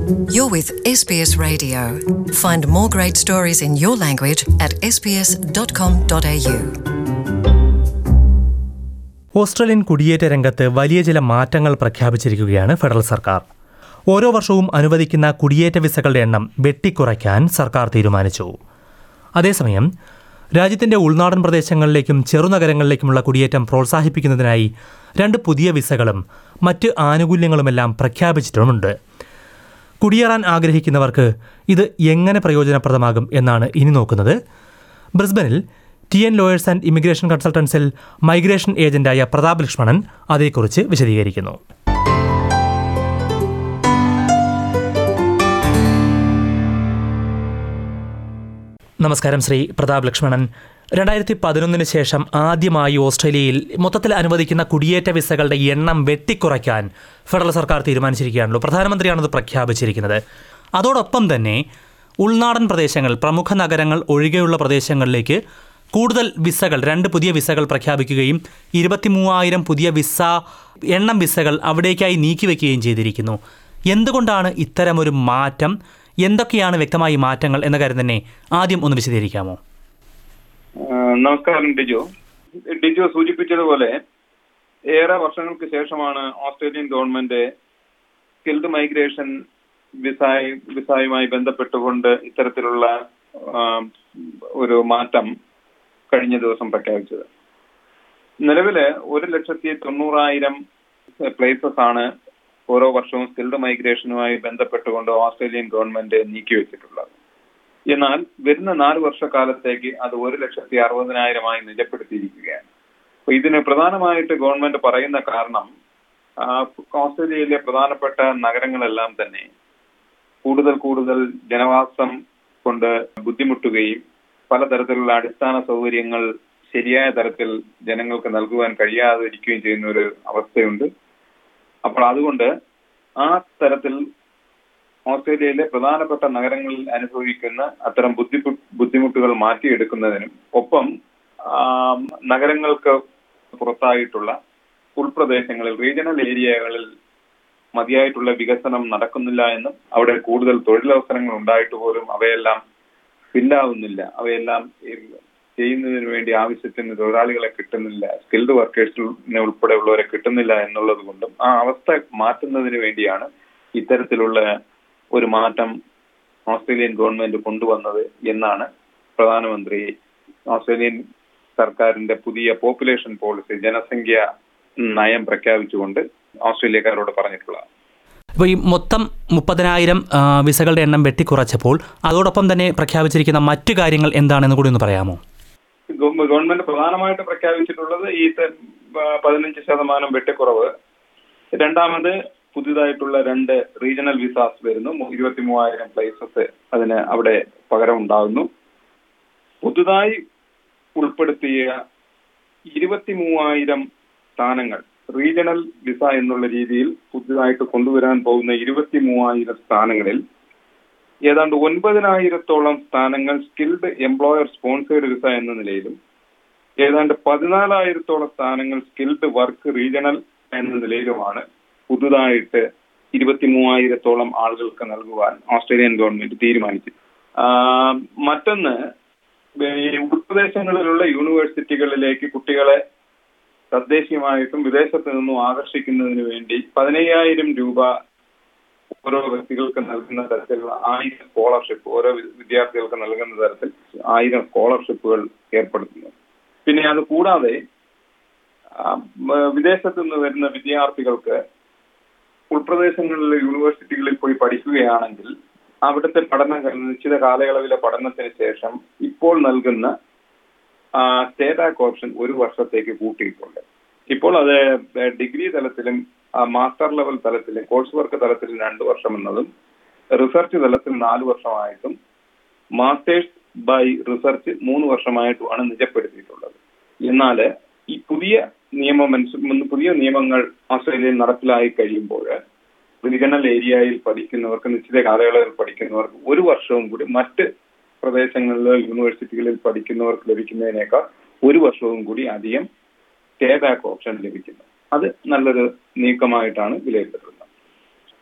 You're with SBS Radio. Find more great stories in your language at sbs.com.au. ഓസ്ട്രേലിയൻ കുടിയേറ്റ രംഗത്ത് വലിയ ചില മാറ്റങ്ങൾ പ്രഖ്യാപിച്ചിരിക്കുകയാണ് ഫെഡറൽ സർക്കാർ ഓരോ വർഷവും അനുവദിക്കുന്ന കുടിയേറ്റ വിസകളുടെ എണ്ണം വെട്ടിക്കുറയ്ക്കാൻ സർക്കാർ തീരുമാനിച്ചു അതേസമയം രാജ്യത്തിന്റെ ഉൾനാടൻ പ്രദേശങ്ങളിലേക്കും ചെറുനഗരങ്ങളിലേക്കുമുള്ള കുടിയേറ്റം പ്രോത്സാഹിപ്പിക്കുന്നതിനായി രണ്ട് പുതിയ വിസകളും മറ്റ് ആനുകൂല്യങ്ങളുമെല്ലാം പ്രഖ്യാപിച്ചിട്ടുമുണ്ട് കുടിയേറാൻ ആഗ്രഹിക്കുന്നവർക്ക് ഇത് എങ്ങനെ പ്രയോജനപ്രദമാകും എന്നാണ് ഇനി നോക്കുന്നത് ബ്രിസ്ബനിൽ T N lawyers and immigration കൺസൾട്ടൻസിൽ മൈഗ്രേഷൻ ഏജന്റായ പ്രതാപ് ലക്ഷ്മണൻ അതേക്കുറിച്ച് വിശദീകരിക്കുന്നു നമസ്കാരം ശ്രീ പ്രതാപ് ലക്ഷ്മണൻ രണ്ടായിരത്തി പതിനൊന്നിന് ശേഷം ആദ്യമായി ഓസ്ട്രേലിയയിൽ മൊത്തത്തിൽ അനുവദിക്കുന്ന കുടിയേറ്റ വിസകളുടെ എണ്ണം വെട്ടിക്കുറയ്ക്കാൻ ഫെഡറൽ സർക്കാർ തീരുമാനിച്ചിരിക്കുകയാണല്ലോ പ്രധാനമന്ത്രിയാണത് പ്രഖ്യാപിച്ചിരിക്കുന്നത് അതോടൊപ്പം തന്നെ ഉൾനാടൻ പ്രദേശങ്ങൾ പ്രമുഖ നഗരങ്ങൾ ഒഴികെയുള്ള പ്രദേശങ്ങളിലേക്ക് കൂടുതൽ വിസകൾ രണ്ട് പുതിയ വിസകൾ പ്രഖ്യാപിക്കുകയും ഇരുപത്തി മൂവായിരം പുതിയ വിസ എണ്ണം വിസകൾ അവിടേക്കായി നീക്കിവെക്കുകയും ചെയ്തിരിക്കുന്നു എന്തുകൊണ്ടാണ് ഇത്തരമൊരു മാറ്റം എന്തൊക്കെയാണ് വ്യക്തമായി മാറ്റങ്ങൾ എന്ന കാര്യം തന്നെ ആദ്യം ഒന്ന് വിശദീകരിക്കാമോ ആ, നമസ്കാരം ഡിജോ ഡിജോ സൂചിപ്പിച്ചതുപോലെ ഏറെ വർഷങ്ങൾക്ക് ശേഷമാണ് ഓസ്ട്രേലിയൻ ഗവൺമെന്റ് സ്കിൽഡ് മൈഗ്രേഷൻ വിസായി വിസായുമായി ബന്ധപ്പെട്ടുകൊണ്ട് ഇത്തരത്തിലുള്ള ആ, ഒരു മാറ്റം കഴിഞ്ഞ ദിവസം പ്രഖ്യാപിച്ചത് നിലവില് ഒരു ലക്ഷത്തി തൊണ്ണൂറായിരം പ്ലേസസ് ആണ് ഓരോ വർഷവും സ്കിൽഡ് മൈഗ്രേഷനുമായി ബന്ധപ്പെട്ടുകൊണ്ട് ഓസ്ട്രേലിയൻ ഗവൺമെന്റ് നീക്കിവെച്ചിട്ടുള്ളത് എന്നാൽ വരുന്ന നാല് വർഷക്കാലത്തേക്ക് അത് ഒരു ലക്ഷത്തി അറുപതിനായിരമായി നിജപ്പെടുത്തിയിരിക്കുകയാണ് അപ്പൊ ഇതിന് പ്രധാനമായിട്ട് ഗവൺമെന്റ് പറയുന്ന കാരണം ആ, ഓസ്ട്രേലിയയിലെ പ്രധാനപ്പെട്ട നഗരങ്ങളെല്ലാം തന്നെ കൂടുതൽ കൂടുതൽ ജനവാസം കൊണ്ട് ബുദ്ധിമുട്ടുകയും പലതരത്തിലുള്ള അടിസ്ഥാന സൗകര്യങ്ങൾ ശരിയായ തരത്തിൽ ജനങ്ങൾക്ക് നൽകുവാൻ കഴിയാതിരിക്കുകയും ചെയ്യുന്ന ഒരു അവസ്ഥയുണ്ട് അപ്പോൾ അതുകൊണ്ട് ആ തരത്തിൽ ഓസ്ട്രേലിയയിലെ പ്രധാനപ്പെട്ട നഗരങ്ങളിൽ അനുഭവിക്കുന്ന അത്തരം ബുദ്ധിമു ബുദ്ധിമുട്ടുകൾ മാറ്റിയെടുക്കുന്നതിനും ഒപ്പം ആ, നഗരങ്ങൾക്ക് പുറത്തായിട്ടുള്ള ഉൾപ്രദേശങ്ങളിൽ റീജിയണൽ ഏരിയകളിൽ മതിയായിട്ടുള്ള വികസനം നടക്കുന്നില്ല എന്നും അവിടെ കൂടുതൽ തൊഴിലവസരങ്ങൾ ഉണ്ടായിട്ട് പോലും അവയെല്ലാം ഫില്ലാവുന്നില്ല അവയെല്ലാം ഈ ചെയ്യുന്നതിന് വേണ്ടി ആവശ്യത്തിന് തൊഴിലാളികളെ കിട്ടുന്നില്ല സ്കിൽഡ് വർക്കേഴ്സിനെ ഉൾപ്പെടെയുള്ളവരെ കിട്ടുന്നില്ല എന്നുള്ളത് കൊണ്ടും ആ അവസ്ഥ മാറ്റുന്നതിന് വേണ്ടിയാണ് ഇത്തരത്തിലുള്ള ഒരു മാറ്റം ഓസ്ട്രേലിയൻ ഗവൺമെന്റ് കൊണ്ടുവന്നത് എന്നാണ് പ്രധാനമന്ത്രി ഓസ്ട്രേലിയൻ സർക്കാരിന്റെ പുതിയ പോപ്പുലേഷൻ പോളിസി ജനസംഖ്യ നയം പ്രഖ്യാപിച്ചുകൊണ്ട് ഓസ്ട്രേലിയക്കാരോട് പറഞ്ഞിട്ടുള്ളത് ഇപ്പോൾ ഈ മൊത്തം മുപ്പതിനായിരം ആ, വിസകളുടെ എണ്ണം വെട്ടിക്കുറച്ചപ്പോൾ അതോടൊപ്പം തന്നെ പ്രഖ്യാപിച്ചിരിക്കുന്ന മറ്റു കാര്യങ്ങൾ എന്താണെന്ന് കൂടി ഒന്ന് പറയാമോ ഗവ- ഗവൺമെന്റ് പ്രധാനമായിട്ട് പ്രഖ്യാപിച്ചിട്ടുള്ളത് ഈ ത- പ- പതിനഞ്ച് ശതമാനം വെട്ടിക്കുറവ് രണ്ടാമത് പുതിയതായിട്ടുള്ള രണ്ട് റീജിയണൽ വിസാസ് വരുന്നു മു- ഇരുപത്തി മൂവായിരം പ്ലേസസ് അതിന് അവിടെ പകരം ഉണ്ടാകുന്നു പുതുതായി ഉൾപ്പെടുത്തിയ ഇരുപത്തി മൂവായിരം സ്ഥാനങ്ങൾ റീജിയണൽ വിസ എന്നുള്ള രീതിയിൽ പുതുതായിട്ട് കൊണ്ടുവരാൻ പോകുന്ന ഇരുപത്തി മൂവായിരം സ്ഥാനങ്ങളിൽ ഏതാണ്ട് ഒൻപതിനായിരത്തോളം സ്ഥാനങ്ങൾ സ്കിൽഡ് എംപ്ലോയർ സ്പോൺസേഡ് വിസ എന്ന നിലയിലും ഏതാണ്ട് പതിനാലായിരത്തോളം സ്ഥാനങ്ങൾ സ്കിൽഡ് വർക്ക് റീജിയണൽ എന്ന നിലയിലുമാണ് പുതുതായിട്ട് ഇരുപത്തി മൂവായിരത്തോളം ആളുകൾക്ക് നൽകുവാൻ ഓസ്ട്രേലിയൻ ഗവൺമെന്റ് തീരുമാനിച്ചു ആ, മറ്റൊന്ന് ഈ ഉൾപ്രദേശങ്ങളിലുള്ള യൂണിവേഴ്സിറ്റികളിലേക്ക് കുട്ടികളെ തദ്ദേശീയമായിട്ടും വിദേശത്ത് നിന്നും ആകർഷിക്കുന്നതിന് വേണ്ടി പതിനയ്യായിരം രൂപ ഓരോ വ്യക്തികൾക്ക് നൽകുന്ന തരത്തിലുള്ള ആയിരം സ്കോളർഷിപ്പ് ഓരോ വി- വിദ്യാർത്ഥികൾക്ക് നൽകുന്ന തരത്തിൽ ആയിരം സ്കോളർഷിപ്പുകൾ ഏർപ്പെടുത്തുന്നു പിന്നെ അത് കൂടാതെ ആ, മ- വിദേശത്ത് നിന്ന് വരുന്ന വിദ്യാർത്ഥികൾക്ക് ഉൾപ്രദേശങ്ങളിലെ യൂണിവേഴ്സിറ്റികളിൽ പോയി പഠിക്കുകയാണെങ്കിൽ അവിടുത്തെ പഠനം കഴിഞ്ഞ് നിശ്ചിത കാലയളവിലെ പഠനത്തിന് ശേഷം ഇപ്പോൾ നൽകുന്ന സ്റ്റേറ്റ് ആക്ക് ഓപ്ഷൻ ഒരു വർഷത്തേക്ക് കൂട്ടിയിട്ടുണ്ട് ഇപ്പോൾ അത് ഡിഗ്രി തലത്തിലും ആ, മാസ്റ്റർ ലെവൽ തലത്തിലും കോഴ്സ് വർക്ക് തലത്തിലും രണ്ടു വർഷം എന്നതും റിസർച്ച് തലത്തിൽ നാല് വർഷമായിട്ടും മാസ്റ്റേഴ്സ് ബൈ റിസർച്ച് മൂന്ന് വർഷമായിട്ടുമാണ് നിജപ്പെടുത്തിയിട്ടുള്ളത് എന്നാൽ ഈ പുതിയ നിയമം അനുസ- പുതിയ നിയമങ്ങൾ ഓസ്ട്രേലിയയിൽ നടപ്പിലായി കഴിയുമ്പോൾ റീജിയണൽ ഏരിയയിൽ പഠിക്കുന്നവർക്ക് നിശ്ചിത കാലയളവിൽ പഠിക്കുന്നവർക്ക് ഒരു വർഷവും കൂടി മറ്റ് പ്രദേശങ്ങളിലോ യൂണിവേഴ്സിറ്റികളിൽ പഠിക്കുന്നവർക്ക് ലഭിക്കുന്നതിനേക്കാൾ ഒരു വർഷവും കൂടി അധികം സ്റ്റേ ബാക്ക് ഓപ്ഷൻ ലഭിക്കുന്നു അത് നല്ലൊരു നീക്കമായിട്ടാണ് വിലയിരുത്തപ്പെടുന്നത്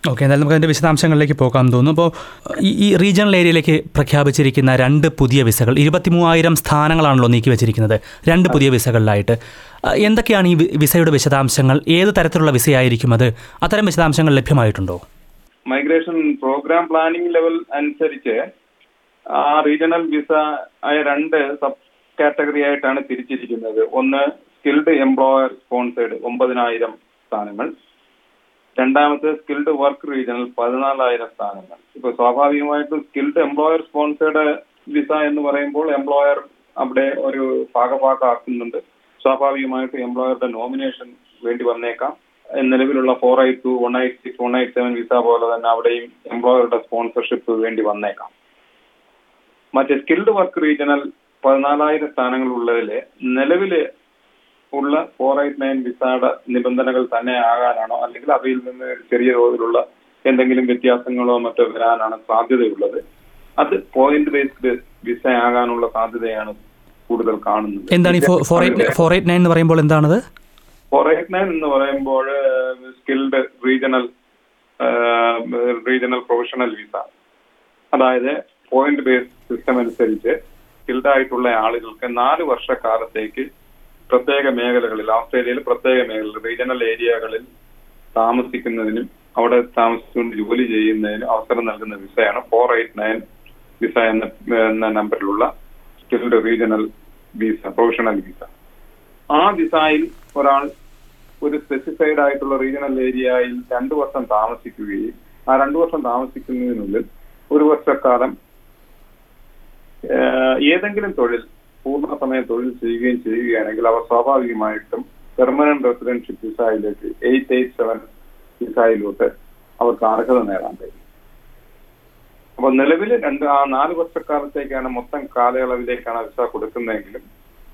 ഓക്കെ എന്തായാലും നമുക്ക് അതിൻ്റെ വിശദാംശങ്ങളിലേക്ക് പോകാൻ തോന്നുന്നു അപ്പോൾ ഈ ഈ റീജിയണൽ ഏരിയയിലേക്ക് പ്രഖ്യാപിച്ചിരിക്കുന്ന രണ്ട് പുതിയ വിസകൾ ഇരുപത്തി മൂവായിരം സ്ഥാനങ്ങളാണല്ലോ നീക്കി വെച്ചിരിക്കുന്നത് രണ്ട് പുതിയ വിസകളിലായിട്ട് ആ, എന്തൊക്കെയാണ് ഈ വി- വിസയുടെ വിശദാംശങ്ങൾ ഏത് തരത്തിലുള്ള വിസയായിരിക്കും അത് അത്തരം വിശദാംശങ്ങൾ ലഭ്യമായിട്ടുണ്ടോ മൈഗ്രേഷൻ പ്രോഗ്രാം പ്ലാനിംഗ് ലെവൽ അനുസരിച്ച് ആ റീജിയണൽ വിസ ആയ രണ്ട് സബ് കാറ്റഗറി ആയിട്ടാണ് തിരിച്ചിരിക്കുന്നത് ഒന്ന് സ്കിൽഡ് എംപ്ലോയർ സ്പോൺസേഡ് ഒമ്പതിനായിരം സ്ഥാനങ്ങൾ രണ്ടാമത്തെ സ്കിൽഡ് വർക്ക് റീജിയണൽ പതിനാലായിരം സ്ഥാനങ്ങൾ ഇപ്പൊ സ്വാഭാവികമായിട്ടും സ്കിൽഡ് എംപ്ലോയർ സ്പോൺസേഡ് വിസ എന്ന് പറയുമ്പോൾ എംപ്ലോയർ അവിടെ ഒരു ഭാഗഭാഗമാക്കുന്നുണ്ട് സ്വാഭാവികമായിട്ടും എംപ്ലോയറുടെ നോമിനേഷൻ വേണ്ടി വന്നേക്കാം നിലവിലുള്ള four eight two one eight six one eight seven visa പോലെ തന്നെ അവിടെയും എംപ്ലോയറുടെ സ്പോൺസർഷിപ്പ് വേണ്ടി വന്നേക്കാം മറ്റേ സ്കിൽഡ് വർക്ക് റീജിയണൽ പതിനാലായിരം സ്ഥാനങ്ങൾ ഉള്ളതില് നിലവില് ഉള്ള ഫോർ എയ്റ്റ് നയൻ വിസയുടെ നിബന്ധനകൾ തന്നെ ആകാനാണോ അല്ലെങ്കിൽ അവയിൽ നിന്ന് ഒരു ചെറിയ തോതിലുള്ള എന്തെങ്കിലും വ്യത്യാസങ്ങളോ മറ്റോ വരാനാണ് സാധ്യതയുള്ളത് അത് പോയിന്റ് ബേസ്ഡ് വിസ ആകാനുള്ള സാധ്യതയാണ് കൂടുതൽ കാണുന്നത് എന്താണ് ഈ four eight four eight nine എന്ന് പറയുമ്പോൾ എന്താണത് ഫോർ എയ്റ്റ് നയൻ എന്ന് പറയുമ്പോൾ skilled regional regional professional visa അതായത് പോയിന്റ് ബേസ്ഡ് സിസ്റ്റം അനുസരിച്ച് സ്കിൽഡ് ആയിട്ടുള്ള ആളുകൾക്ക് നാല് വർഷക്കാലത്തേക്ക് പ്രത്യേക മേഖലകളിൽ ഓസ്ട്രേലിയയിൽ പ്രത്യേക മേഖലകളിൽ റീജിയണൽ ഏരിയകളിൽ താമസിക്കുന്നതിനും അവിടെ താമസിച്ചുകൊണ്ട് ജോലി ചെയ്യുന്നതിനും അവസരം നൽകുന്ന വിസയാണ് ഫോർ എയ്റ്റ് നയൻ വിസ എന്ന എന്ന നമ്പറിലുള്ള skilled regional visa professional visa ആ വിസയിൽ ഒരാൾ ഒരു സ്പെസിഫൈഡ് ആയിട്ടുള്ള റീജിയണൽ ഏരിയയിൽ രണ്ടു വർഷം താമസിക്കുകയും ആ രണ്ടു വർഷം താമസിക്കുന്നതിനുള്ളിൽ ഒരു വർഷക്കാലം ഏഹ്, ഏതെങ്കിലും തൊഴിൽ പൂർണ്ണസമയ തൊഴിൽ ചെയ്യുകയും ചെയ്യുകയാണെങ്കിൽ അവർ സ്വാഭാവികമായിട്ടും പെർമനന്റ് റെസിഡൻഷിപ്പ് വിസയിലേക്ക് എയ്റ്റ് എയ്റ്റ് സെവൻ വിസയിലോട്ട് അവർക്ക് അർഹത നേടാൻ കഴിയും അപ്പൊ നിലവിൽ രണ്ട് ആ നാല് വർഷക്കാലത്തേക്കാണ് മൊത്തം കാലയളവിലേക്കാണ് വിസ കൊടുക്കുന്നതെങ്കിലും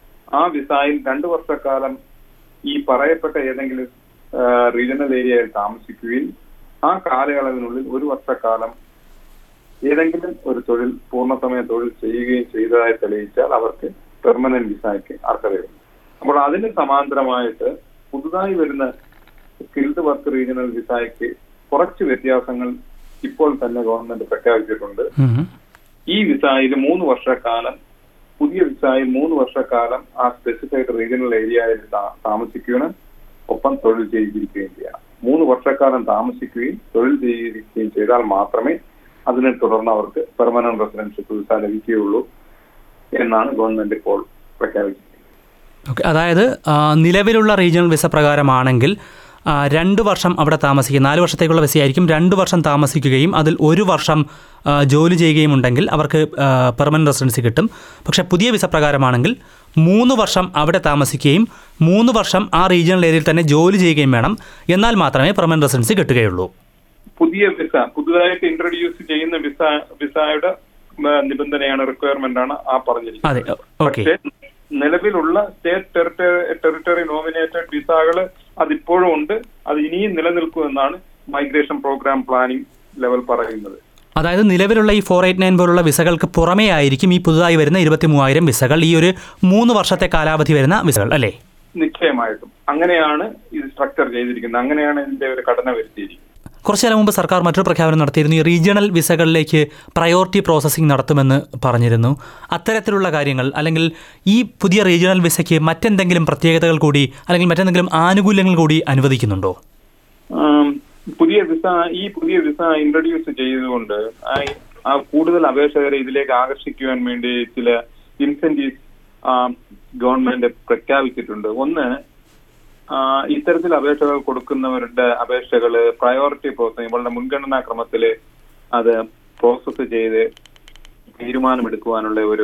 ആ വിസയിൽ രണ്ടു വർഷക്കാലം ഈ പറയപ്പെട്ട ഏതെങ്കിലും റീജിയണൽ ഏരിയയിൽ താമസിക്കുകയും ആ കാലയളവിനുള്ളിൽ ഒരു വർഷക്കാലം ഏതെങ്കിലും ഒരു തൊഴിൽ പൂർണ്ണസമയ തൊഴിൽ ചെയ്യുകയും ചെയ്തതായി തെളിയിച്ചാൽ അവർക്ക് പെർമനന്റ് വിസയ്ക്ക് അർഹതയുണ്ട് അപ്പോൾ അതിന് സമാന്തരമായിട്ട് പുതുതായി വരുന്ന സ്കിൽഡ് വർക്ക് റീജിയണൽ വിസയ്ക്ക് കുറച്ച് വ്യത്യാസങ്ങൾ ഇപ്പോൾ തന്നെ ഗവൺമെന്റ് പ്രഖ്യാപിച്ചിട്ടുണ്ട് ഉം. ഈ വിസയിൽ മൂന്ന് വർഷക്കാലം പുതിയ വിസയിൽ മൂന്ന് വർഷക്കാലം ആ സ്പെസിഫൈഡ് റീജിയണൽ ഏരിയയിൽ താ- താമസിക്കുകയും ഒപ്പം തൊഴിൽ ചെയ്തിരിക്കുകയും ചെയ്യണം മൂന്ന് വർഷക്കാലം താമസിക്കുകയും തൊഴിൽ ചെയ്തിരിക്കുകയും ചെയ്താൽ മാത്രമേ അതിനെ തുടർന്ന് അവർക്ക് പെർമനന്റ് റെസിഡൻഷിപ്പ് വിസ ലഭിക്കുകയുള്ളൂ എന്നാണ് ഗവൺമെന്റ് ഇപ്പോൾ പ്രഖ്യാപിച്ചിരിക്കുന്നത് ഓക്കെ അതായത് ആ, നിലവിലുള്ള റീജിയണൽ വിസ പ്രകാരമാണെങ്കിൽ ആ, രണ്ട് വർഷം അവിടെ താമസിക്കുക നാല് വർഷത്തേക്കുള്ള വിസയായിരിക്കും രണ്ട് വർഷം താമസിക്കുകയും അതിൽ ഒരു വർഷം ആ, ജോലി ചെയ്യുകയും ഉണ്ടെങ്കിൽ അവർക്ക് പെർമനൻറ്റ് റെസിഡൻസി കിട്ടും പക്ഷേ പുതിയ വിസ പ്രകാരമാണെങ്കിൽ മൂന്ന് വർഷം അവിടെ താമസിക്കുകയും മൂന്ന് വർഷം ആ റീജിയണൽ ഏരിയയിൽ തന്നെ ജോലി ചെയ്യുകയും വേണം എന്നാൽ മാത്രമേ പെർമനൻറ്റ് റെസിഡൻസി കിട്ടുകയുള്ളൂ പുതിയ വിസ പുതുതായിട്ട് ഇൻട്രൊഡ്യൂസ് ചെയ്യുന്ന വിസ വിസയുടെ ആ, നിബന്ധനയാണ് റിക്വയർമെന്റ് ആണ് ആ പറഞ്ഞിരിക്കുന്നത് അതെ ഓക്കെ പക്ഷേ നിലവിലുള്ള സ്റ്റേറ്റ് ടെറിട്ടറി ടെറിട്ടറി നോമിനേറ്റഡ് വിസകള് അതിപ്പോഴും ഉണ്ട് അത് ഇനിയും നിലനിൽക്കുമെന്നാണ് മൈഗ്രേഷൻ പ്രോഗ്രാം പ്ലാനിംഗ് ലെവൽ പറയുന്നത് അതായത് നിലവിലുള്ള ഈ ഫോർ എയ്റ്റ് നയൻ പോലുള്ള വിസകൾക്ക് പുറമേ ആയിരിക്കും ഈ പുതുതായി വരുന്ന ഇരുപത്തി മൂവായിരം വിസകൾ ഈ ഒരു മൂന്ന് വർഷത്തെ കാലാവധി വരുന്ന വിസകൾ അല്ലേ നിശ്ചയമായിട്ടും അങ്ങനെയാണ് ഇത് സ്ട്രക്ചർ ചെയ്തിരിക്കുന്നത് അങ്ങനെയാണ് ഇതിന്റെ ഒരു ഘടന വരുത്തിയിരിക്കുന്നത് കുറച്ചു കാലം മുമ്പ് സർക്കാർ മറ്റൊരു പ്രഖ്യാപനം നടത്തിയിരുന്നു ഈ റീജിയണൽ വിസകളിലേക്ക് പ്രയോറിറ്റി പ്രോസസ്സിംഗ് നടത്തുമെന്ന് പറഞ്ഞിരുന്നു അത്തരത്തിലുള്ള കാര്യങ്ങൾ അല്ലെങ്കിൽ ഈ പുതിയ റീജിയണൽ വിസയ്ക്ക് മറ്റെന്തെങ്കിലും പ്രത്യേകതകൾ കൂടി അല്ലെങ്കിൽ മറ്റെന്തെങ്കിലും ആനുകൂല്യങ്ങൾ കൂടി അനുവദിക്കുന്നുണ്ടോ ആം, പുതിയ വിസ ഈ പുതിയ വിസ ഇൻട്രൊഡ്യൂസ് ചെയ്തുകൊണ്ട് ആ- ആ കൂടുതൽ അപേക്ഷകരെ ഇതിലേക്ക് ആകർഷിക്കുവാൻ വേണ്ടി ചില ഇൻസെന്റീവ്സ് ഗവൺമെന്റ് പ്രഖ്യാപിച്ചിട്ടുണ്ട് ഒന്ന് ആ, ഇത്തരത്തിൽ അപേക്ഷകൾ കൊടുക്കുന്നവരുടെ അപേക്ഷകള് പ്രയോറിറ്റി പ്രോസസ് ഇവളുടെ മുൻഗണനാ ക്രമത്തിൽ അത് പ്രോസസ്സ് ചെയ്ത് തീരുമാനമെടുക്കുവാനുള്ള ഒരു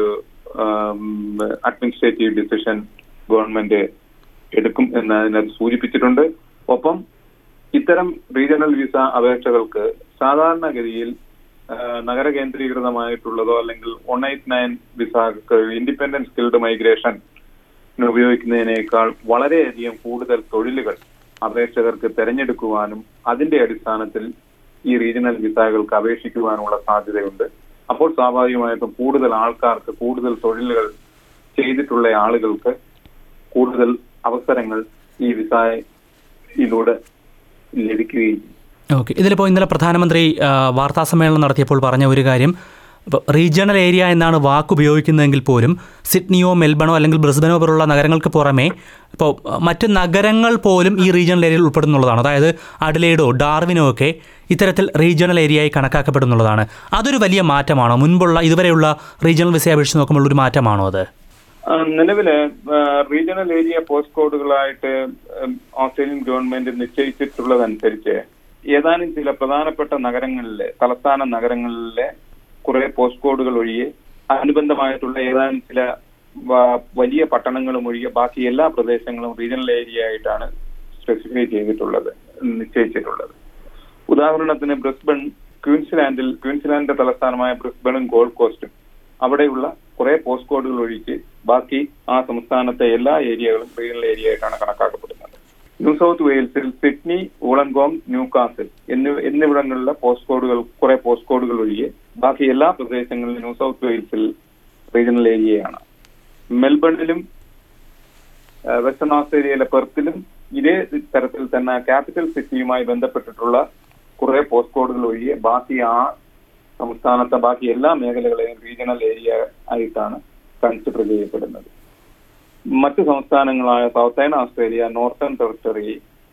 അഡ്മിനിസ്ട്രേറ്റീവ് ഡിസിഷൻ ഗവൺമെന്റ് എടുക്കും എന്ന് അതിനകത്ത് സൂചിപ്പിച്ചിട്ടുണ്ട് ഒപ്പം ഇത്തരം റീജിയണൽ വിസ അപേക്ഷകൾക്ക് സാധാരണഗതിയിൽ ആ, നഗര കേന്ദ്രീകൃതമായിട്ടുള്ളതോ അല്ലെങ്കിൽ വൺ എയ്റ്റ് നയൻ വിസക്ക് ഇൻഡിപെൻഡന്റ് സ്കിൽഡ് മൈഗ്രേഷൻ ഉപയോഗിക്കുന്നതിനേക്കാൾ വളരെയധികം കൂടുതൽ തൊഴിലുകൾ അപേക്ഷകർക്ക് തെരഞ്ഞെടുക്കുവാനും അതിന്റെ അടിസ്ഥാനത്തിൽ ഈ റീജിയണൽ വിസകൾക്ക് അപേക്ഷിക്കുവാനുള്ള സാധ്യതയുണ്ട് അപ്പോൾ സ്വാഭാവികമായിട്ടും കൂടുതൽ ആൾക്കാർക്ക് കൂടുതൽ തൊഴിലുകൾ ചെയ്തിട്ടുള്ള ആളുകൾക്ക് കൂടുതൽ അവസരങ്ങൾ ഈ വിസയിലൂടെ ലഭിക്കുകയും ചെയ്യും. ഓക്കെ ഇതിലിപ്പോൾ ഇന്നലെ പ്രധാനമന്ത്രി ആ, വാർത്താ സമ്മേളനം നടത്തിയപ്പോൾ പറഞ്ഞ ഒരു കാര്യം ഇപ്പോൾ റീജിയണൽ ഏരിയ എന്നാണ് വാക്ക് ഉപയോഗിക്കുന്നതെങ്കിൽ പോലും സിഡ്നിയോ മെൽബണോ അല്ലെങ്കിൽ ബ്രിസ്ബനോ പോലുള്ള നഗരങ്ങൾക്ക് പുറമെ ഇപ്പോൾ ആ, മറ്റ് നഗരങ്ങൾ പോലും ഈ റീജിയണൽ ഏരിയയിൽ ഉൾപ്പെടുന്നുള്ളതാണ് അതായത് അഡലേഡോ ഡാർവിനോ ഒക്കെ ഇത്തരത്തിൽ റീജിയണൽ ഏരിയയായി കണക്കാക്കപ്പെടുന്നുള്ളതാണ് അതൊരു വലിയ മാറ്റമാണോ മുൻപുള്ള ഇതുവരെയുള്ള റീജിയണൽ വിസയെ അപേക്ഷിച്ച് നോക്കുമ്പോൾ ഒരു മാറ്റമാണോ അത് ആ, നിലവില് ആ, റീജിയണൽ ഏരിയ പോസ്റ്റ് കോഡുകളായിട്ട് ഉം, ഓസ്ട്രേലിയൻ ഗവൺമെന്റ് നിശ്ചയിച്ചിട്ടുള്ളതനുസരിച്ച് ഏതാനും ചില പ്രധാനപ്പെട്ട നഗരങ്ങളിലെ തലസ്ഥാന നഗരങ്ങളിലെ കുറെ പോസ്റ്റ് കോഡുകൾ ഒഴികെ അനുബന്ധമായിട്ടുള്ള ഏതാനും ചില വ- വലിയ പട്ടണങ്ങളും ഒഴികെ ബാക്കി എല്ലാ പ്രദേശങ്ങളും റീജിയണൽ ഏരിയ ആയിട്ടാണ് സ്പെസിഫൈ ചെയ്തിട്ടുള്ളത് നിശ്ചയിച്ചിട്ടുള്ളത് ഉദാഹരണത്തിന് ബ്രിസ്ബൺ ക്വീൻസ്ലാൻഡിൽ ക്വീൻസ്ലാൻഡിന്റെ തലസ്ഥാനമായ ബ്രിസ്ബണും ഗോൾഡ് കോസ്റ്റും അവിടെയുള്ള കുറെ പോസ്റ്റ് കോഡുകൾ ഒഴിച്ച് ബാക്കി ആ സംസ്ഥാനത്തെ എല്ലാ ഏരിയകളും റീജിയണൽ ഏരിയ ആയിട്ടാണ് കണക്കാക്കപ്പെടുന്നത് ന്യൂ സൗത്ത് വെയിൽസിൽ സിഡ്നി ഊളൻകോങ് ന്യൂകാസിൽ എന്നിവ എന്നിവിടങ്ങളിലെ പോസ്റ്റ് കോഡുകൾ കുറെ പോസ്റ്റ് കോഡുകൾ ഒഴികെ ബാക്കി എല്ലാ പ്രദേശങ്ങളിലും ന്യൂ സൗത്ത് വെയിൽസിൽ റീജിയണൽ ഏരിയയാണ് മെൽബണിലും ആ, വെസ്റ്റേൺ ഓസ്ട്രേലിയയിലെ പെർത്തിലും ഇതേ തരത്തിൽ തന്നെ ക്യാപിറ്റൽ സിറ്റിയുമായി ബന്ധപ്പെട്ടിട്ടുള്ള കുറെ പോസ്റ്റ് കോഡുകൾ ഒഴികെ ബാക്കി ആ സംസ്ഥാനത്തെ ബാക്കി എല്ലാ മേഖലകളെയും റീജിയണൽ ഏരിയ ആയിട്ടാണ് കൺസിഡർ ചെയ്യപ്പെടുന്നത് മറ്റ് സംസ്ഥാനങ്ങളായ Southern Australia Northern Territory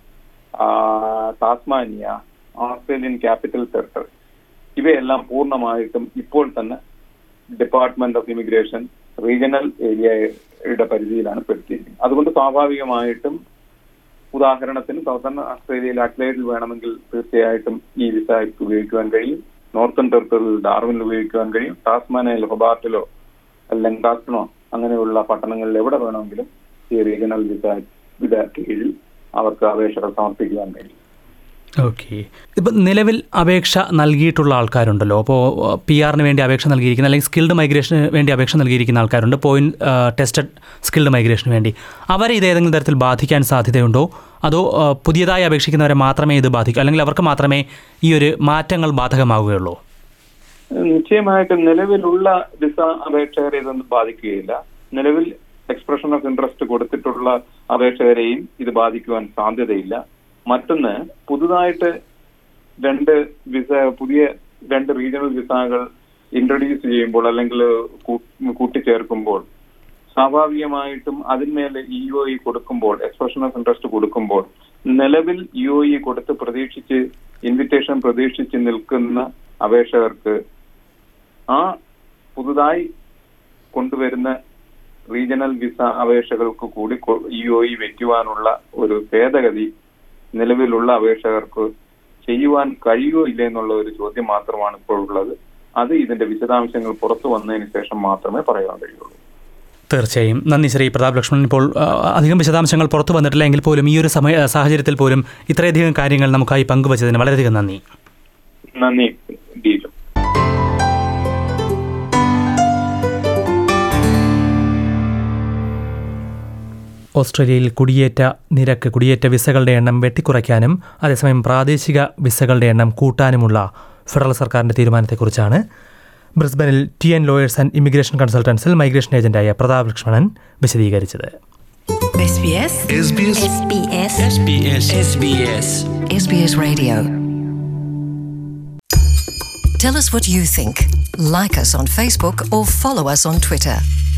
Tasmania Australian Capital Territory ഇവയെല്ലാം പൂർണ്ണമായിട്ടും ഇപ്പോൾ തന്നെ ഡിപ്പാർട്ട്മെന്റ് ഓഫ് ഇമിഗ്രേഷൻ റീജിയണൽ ഏരിയയുടെ പരിധിയിലാണ് പെടുത്തിയിരിക്കുന്നത് അതുകൊണ്ട് സ്വാഭാവികമായിട്ടും ഉദാഹരണത്തിന് സൗത്തൺ ഓസ്ട്രേലിയയിൽ അഡ്ലൈഡിൽ വേണമെങ്കിൽ തീർച്ചയായിട്ടും ഈ വിസ ഉപയോഗിക്കുവാൻ കഴിയും നോർത്തേൺ ടെറിട്ടറിയിൽ ഡാർവിനിൽ ഉപയോഗിക്കുവാൻ കഴിയും ടാസ്മാനയിൽ ഹൊബാർട്ടിലോ ലങ്കാസ്റ്റണോ അങ്ങനെയുള്ള പട്ടണങ്ങളിൽ എവിടെ വേണമെങ്കിലും ഈ റീജിയണൽ വിസ വിസ കീഴിൽ അവർക്ക് അപേക്ഷകൾ സമർപ്പിക്കുവാൻ കഴിയും ഓക്കെ ഇപ്പം നിലവിൽ അപേക്ഷ നൽകിയിട്ടുള്ള ആൾക്കാരുണ്ടല്ലോ അപ്പോൾ പി ആറിന് വേണ്ടി അപേക്ഷ നൽകിയിരിക്കുന്ന അല്ലെങ്കിൽ സ്കിൽഡ് മൈഗ്രേഷന് വേണ്ടി അപേക്ഷ നൽകിയിരിക്കുന്ന ആൾക്കാരുണ്ട് പോയിന്റ് ടെസ്റ്റഡ് സ്കിൽഡ് മൈഗ്രേഷന് വേണ്ടി അവരെ ഇത് ഏതെങ്കിലും തരത്തിൽ ബാധിക്കാൻ സാധ്യതയുണ്ടോ അതോ ആ, പുതിയതായി അപേക്ഷിക്കുന്നവരെ മാത്രമേ ഇത് ബാധിക്കൂ അല്ലെങ്കിൽ അവർക്ക് മാത്രമേ ഈ ഒരു മാറ്റങ്ങൾ ബാധകമാവുകയുള്ളൂ നിശ്ചയമായിട്ടും നിലവിലുള്ള വിസ അപേക്ഷകരെ ഇതൊന്നും ബാധിക്കുകയില്ല നിലവിൽ എക്സ്പ്രഷൻ ഓഫ് ഇൻട്രസ്റ്റ് കൊടുത്തിട്ടുള്ള അപേക്ഷകരെയും ഇത് ബാധിക്കുവാൻ സാധ്യതയില്ല മറ്റൊന്ന് പുതുതായിട്ട് രണ്ട് വിസ പുതിയ രണ്ട് റീജിയണൽ വിസകൾ ഇൻട്രൊഡ്യൂസ് ചെയ്യുമ്പോൾ അല്ലെങ്കിൽ കൂ- കൂട്ടിച്ചേർക്കുമ്പോൾ സ്വാഭാവികമായിട്ടും അതിന്മേൽ ഇ ഒ ഇ കൊടുക്കുമ്പോൾ എക്സ്പ്രഷൻ ഓഫ് ഇൻട്രസ്റ്റ് കൊടുക്കുമ്പോൾ നിലവിൽ ഇ ഒ ഇ കൊടുത്ത് പ്രതീക്ഷിച്ച് ഇൻവിറ്റേഷൻ പ്രതീക്ഷിച്ച് നിൽക്കുന്ന അപേക്ഷകർക്ക് ആ പുതുതായി കൊണ്ടുവരുന്ന റീജിയണൽ വിസ അപേക്ഷകൾക്ക് കൂടി ഇ ഒ ഇ വെക്കുവാനുള്ള ഒരു ഭേദഗതി നിലവിലുള്ള അപേക്ഷകർക്ക് ചെയ്യുവാൻ കഴിയുമോ ഇല്ല എന്നുള്ള ഒരു ചോദ്യം മാത്രമാണ് ഇപ്പോൾ ഉള്ളത് അത് ഇതിന്റെ വിശദാംശങ്ങൾ പുറത്തു വന്നതിന് ശേഷം മാത്രമേ പറയാൻ കഴിയുള്ളൂ തീർച്ചയായും നന്ദി ശ്രീ പ്രതാപ് ലക്ഷ്മണൻ ഇപ്പോൾ ആ, അധികം വിശദാംശങ്ങൾ പുറത്തു വന്നിട്ടില്ല എങ്കിൽ പോലും ഈ ഒരു സമയ സാഹചര്യത്തിൽ പോലും ഇത്രയധികം കാര്യങ്ങൾ നമുക്കായി പങ്കുവച്ചതിന് വളരെയധികം നന്ദി നന്ദി ഡീലും ഓസ്ട്രേലിയയിൽ കുടിയേറ്റ നിരക്ക് കുടിയേറ്റ വിസകളുടെ എണ്ണം വെട്ടിക്കുറയ്ക്കാനും അതേസമയം പ്രാദേശിക വിസകളുടെ എണ്ണം കൂട്ടാനുമുള്ള ഫെഡറൽ സർക്കാരിന്റെ തീരുമാനത്തെക്കുറിച്ചാണ് ബ്രിസ്ബനിൽ T N lawyers and immigration കൺസൾട്ടൻസിൽ മൈഗ്രേഷൻ ഏജന്റായ പ്രതാപ് ലക്ഷ്മണൻ വിശദീകരിച്ചത് SBS SBS SBS SBS SBS SBS Radio. Tell us what you think. Like us on Facebook or follow us on Twitter.